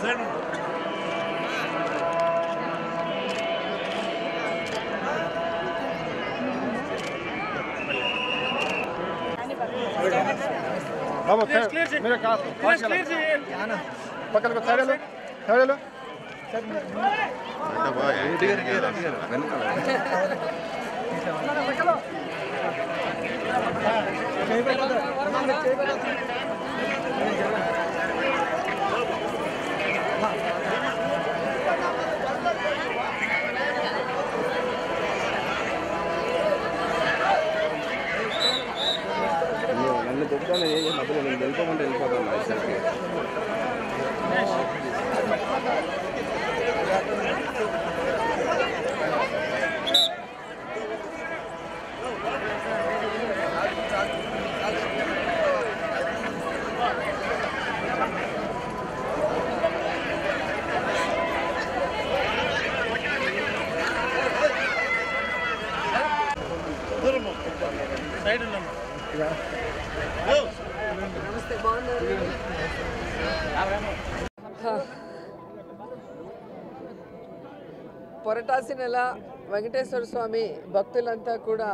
బాబు మీరు పక్కన సైడ్ వెళ్ళు సైడ్ వెళ్ళు నన్ను చెప్తాను ఏ మధ్యలో నేను వెళ్ళిపోమంటే వెళ్ళిపోతాను ఇద్దరికి పొరటాసి నెల వెంకటేశ్వర స్వామి భక్తులంతా కూడా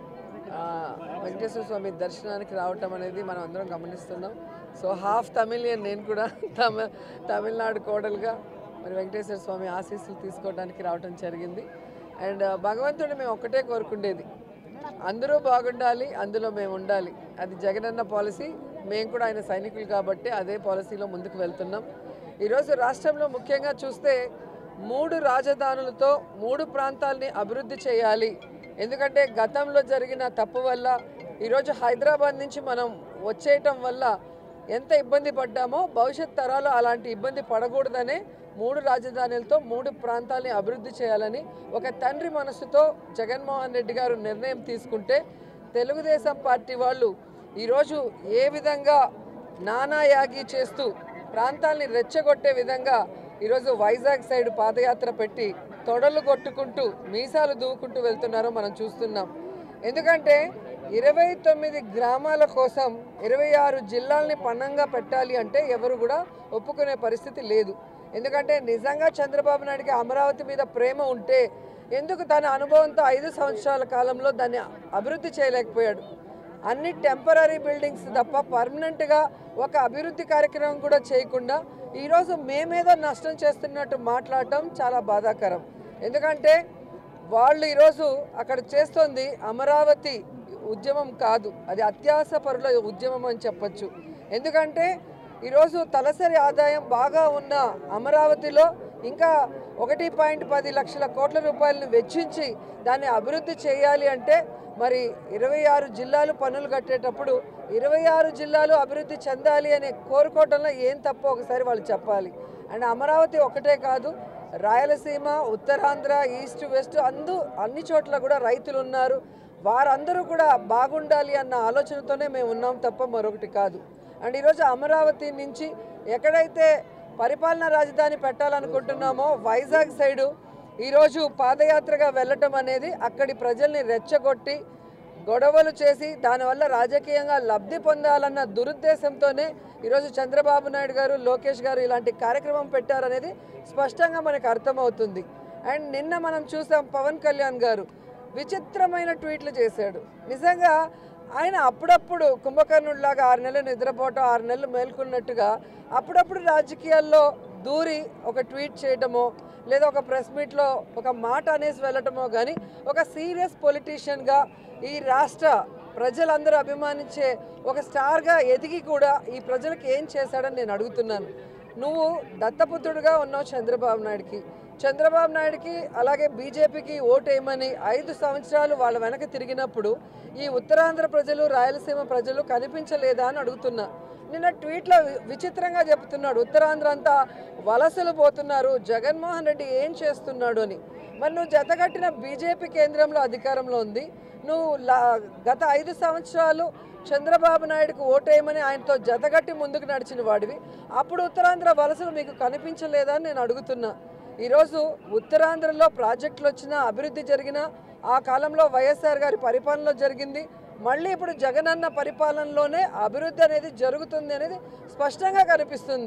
ఆ, వెంకటేశ్వర స్వామి దర్శనానికి రావటం అనేది మనం అందరం గమనిస్తున్నాం సో హాఫ్ తమిళియన్ నేను కూడా తమ తమిళనాడు కోడలుగా మరి వెంకటేశ్వర స్వామి ఆశీస్సులు తీసుకోవడానికి రావటం జరిగింది అండ్ భగవంతుడు మేము ఒక్కటే కోరుకుండేది అందరూ బాగుండాలి అందులో మేము ఉండాలి అది జగనన్న పాలసీ మేము కూడా ఆయన సైనికులు కాబట్టి అదే పాలసీలో ముందుకు వెళ్తున్నాం ఈరోజు రాష్ట్రంలో ముఖ్యంగా చూస్తే మూడు రాజధానులతో మూడు ప్రాంతాల్ని అభివృద్ధి చేయాలి ఎందుకంటే గతంలో జరిగిన తప్పు వల్ల ఈరోజు హైదరాబాద్ నుంచి మనం వచ్చేయటం వల్ల ఎంత ఇబ్బంది పడ్డామో భవిష్యత్ తరాలు అలాంటి ఇబ్బంది పడకూడదనే మూడు రాజధానులతో మూడు ప్రాంతాలని అభివృద్ధి చేయాలని ఒక తండ్రి మనసుతో జగన్మోహన్ రెడ్డి గారు నిర్ణయం తీసుకుంటే తెలుగుదేశం పార్టీ వాళ్ళు ఈరోజు ఏ విధంగా నానాయాగి చేస్తూ ప్రాంతాల్ని రెచ్చగొట్టే విధంగా ఈరోజు వైజాగ్ సైడ్ పాదయాత్ర పెట్టి తొడలు కొట్టుకుంటూ మీసాలు దూకుంటూ వెళ్తున్నారో మనం చూస్తున్నాం ఎందుకంటే ఇరవై తొమ్మిది గ్రామాల కోసం ఇరవై ఆరు జిల్లాల్ని పన్నంగా పెట్టాలి అంటే ఎవరు కూడా ఒప్పుకునే పరిస్థితి లేదు ఎందుకంటే నిజంగా చంద్రబాబు నాయుడికి అమరావతి మీద ప్రేమ ఉంటే ఎందుకు తన అనుభవంతో ఐదు సంవత్సరాల కాలంలో దాన్ని అభివృద్ధి చేయలేకపోయాడు అన్ని టెంపరీ బిల్డింగ్స్ తప్ప పర్మనెంట్గా ఒక అభివృద్ధి కార్యక్రమం కూడా చేయకుండా ఈరోజు మేమేదో నష్టం చేస్తున్నట్టు మాట్లాడటం చాలా బాధాకరం ఎందుకంటే వాళ్ళు ఈరోజు అక్కడ చేస్తోంది అమరావతి ఉద్యమం కాదు అది అత్యాస పరుల ఉద్యమం అని చెప్పొచ్చు ఎందుకంటే ఈరోజు తలసరి ఆదాయం బాగా ఉన్న అమరావతిలో ఇంకా ఒకటి పాయింట్ పది లక్షల కోట్ల రూపాయలను వెచ్చించి దాన్ని అభివృద్ధి చేయాలి అంటే మరి ఇరవై ఆరు జిల్లాలు పన్నులు కట్టేటప్పుడు ఇరవై ఆరు జిల్లాలు అభివృద్ధి చెందాలి అని కోరుకోవటంలో ఏం తప్పో ఒకసారి వాళ్ళు చెప్పాలి అండ్ అమరావతి ఒకటే కాదు రాయలసీమ ఉత్తరాంధ్ర ఈస్ట్ వెస్ట్ అందు అన్ని చోట్ల కూడా రైతులు ఉన్నారు వారందరూ కూడా బాగుండాలి అన్న ఆలోచనతోనే మేము ఉన్నాం తప్ప మరొకటి కాదు అండ్ ఈరోజు అమరావతి నుంచి ఎక్కడైతే పరిపాలనా రాజధాని పెట్టాలనుకుంటున్నామో వైజాగ్ సైడు ఈరోజు పాదయాత్రగా వెళ్ళటం అనేది అక్కడి ప్రజల్ని రెచ్చగొట్టి గొడవలు చేసి దానివల్ల రాజకీయంగా లబ్ధి పొందాలన్న దురుద్దేశంతోనే ఈరోజు చంద్రబాబు నాయుడు గారు లోకేష్ గారు ఇలాంటి కార్యక్రమం పెట్టారనేది స్పష్టంగా మనకు అర్థమవుతుంది అండ్ నిన్న మనం చూసాం పవన్ కళ్యాణ్ గారు విచిత్రమైన ట్వీట్లు చేశాడు నిజంగా ఆయన అప్పుడప్పుడు కుంభకర్ణుడిలాగా ఆరు నెలలు నిద్రపోవటం ఆరు నెలలు మేల్కొన్నట్టుగా అప్పుడప్పుడు రాజకీయాల్లో దూరి ఒక ట్వీట్ చేయటమో లేదా ఒక ప్రెస్ మీట్లో ఒక మాట అనేసి వెళ్ళటమో కానీ ఒక సీరియస్ పొలిటీషియన్గా ఈ రాష్ట్ర ప్రజలందరూ అభిమానించే ఒక స్టార్గా ఎదిగి కూడా ఈ ప్రజలకు ఏం చేశాడని నేను అడుగుతున్నాను నువ్వు దత్తపుత్రుడుగా ఉన్నావు చంద్రబాబు నాయుడికి చంద్రబాబు నాయుడికి అలాగే బీజేపీకి ఓటేయమని ఐదు సంవత్సరాలు వాళ్ళ వెనక తిరిగినప్పుడు ఈ ఉత్తరాంధ్ర ప్రజలు రాయలసీమ ప్రజలు కనిపించలేదా అని అడుగుతున్నా నిన్న ట్వీట్లో వి- విచిత్రంగా చెప్తున్నాడు ఉత్తరాంధ్ర అంతా వలసలు పోతున్నారు జగన్మోహన్ రెడ్డి ఏం చేస్తున్నాడు అని మరి నువ్వు జతగట్టిన బీజేపీ కేంద్రంలో అధికారంలో ఉంది నువ్వు లా గత ఐదు సంవత్సరాలు చంద్రబాబు నాయుడుకు ఓటేయమని ఆయనతో జతగట్టి ముందుకు నడిచిన వాడివి అప్పుడు ఉత్తరాంధ్ర వలసలు మీకు కనిపించలేదా అని నేను అడుగుతున్నా ఈరోజు ఉత్తరాంధ్రలో ప్రాజెక్టులు వచ్చినా అభివృద్ధి జరిగినా ఆ కాలంలో వైఎస్ఆర్ గారి పరిపాలనలో జరిగింది మళ్ళీ ఇప్పుడు జగనన్న పరిపాలనలోనే అభివృద్ధి అనేది జరుగుతుంది అనేది స్పష్టంగా కనిపిస్తుంది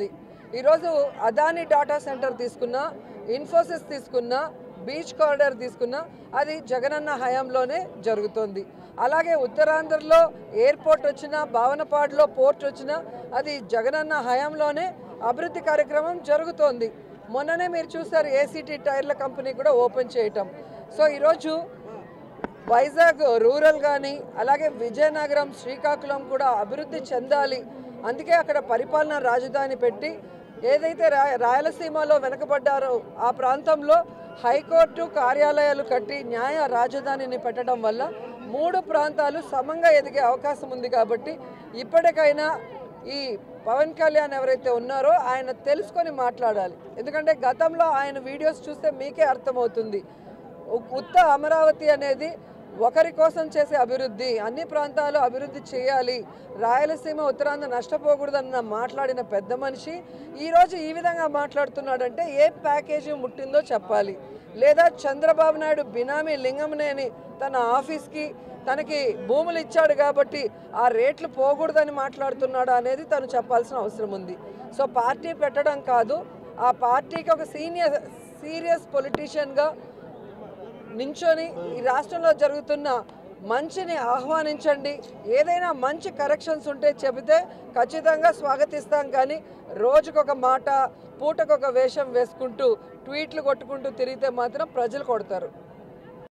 ఈరోజు అదాని డాటా సెంటర్ తీసుకున్నా ఇన్ఫోసిస్ తీసుకున్నా బీచ్ కారిడార్ తీసుకున్నా అది జగనన్న హయాంలోనే జరుగుతోంది అలాగే ఉత్తరాంధ్రలో ఎయిర్పోర్ట్ వచ్చినా భావనపాడులో పోర్ట్ వచ్చినా అది జగనన్న హయాంలోనే అభివృద్ధి కార్యక్రమం జరుగుతోంది మొన్ననే మీరు చూస్తారు ఏసీటీ టైర్ల కంపెనీ కూడా ఓపెన్ చేయటం సో ఈరోజు వైజాగ్ రూరల్ కానీ అలాగే విజయనగరం శ్రీకాకుళం కూడా అభివృద్ధి చెందాలి అందుకే అక్కడ పరిపాలనా రాజధాని పెట్టి ఏదైతే రా రాయలసీమలో వెనకబడ్డారో ఆ ప్రాంతంలో హైకోర్టు కార్యాలయాలు కట్టి న్యాయ రాజధానిని పెట్టడం వల్ల మూడు ప్రాంతాలు సమంగా ఎదిగే అవకాశం ఉంది కాబట్టి ఇప్పటికైనా ఈ పవన్ కళ్యాణ్ ఎవరైతే ఉన్నారో ఆయన తెలుసుకొని మాట్లాడాలి ఎందుకంటే గతంలో ఆయన వీడియోస్ చూస్తే మీకే అర్థమవుతుంది ఉ- ఉత్త అమరావతి అనేది ఒకరి కోసం చేసే అభివృద్ధి అన్ని ప్రాంతాలు అభివృద్ధి చేయాలి రాయలసీమ ఉత్తరాంధ్ర నష్టపోకూడదన్న మాట్లాడిన పెద్ద మనిషి ఈరోజు ఈ విధంగా మాట్లాడుతున్నాడంటే ఏ ప్యాకేజీ ముట్టిందో చెప్పాలి లేదా చంద్రబాబు నాయుడు బినామీ లింగంనేని తన ఆఫీస్కి తనకి భూములు ఇచ్చాడు కాబట్టి ఆ రేట్లు పోకూడదని మాట్లాడుతున్నాడు అనేది తను చెప్పాల్సిన అవసరం ఉంది సో పార్టీ పెట్టడం కాదు ఆ పార్టీకి ఒక సీనియర్ సీరియస్ పొలిటీషియన్గా నించొని ఈ రాష్ట్రంలో జరుగుతున్న మంచిని ఆహ్వానించండి ఏదైనా మంచి కరెక్షన్స్ ఉంటే చెబితే ఖచ్చితంగా స్వాగతిస్తాం కానీ రోజుకొక మాట పూటకొక వేషం వేసుకుంటూ ట్వీట్లు కొట్టుకుంటూ తిరిగితే మాత్రం ప్రజలు కొడతారు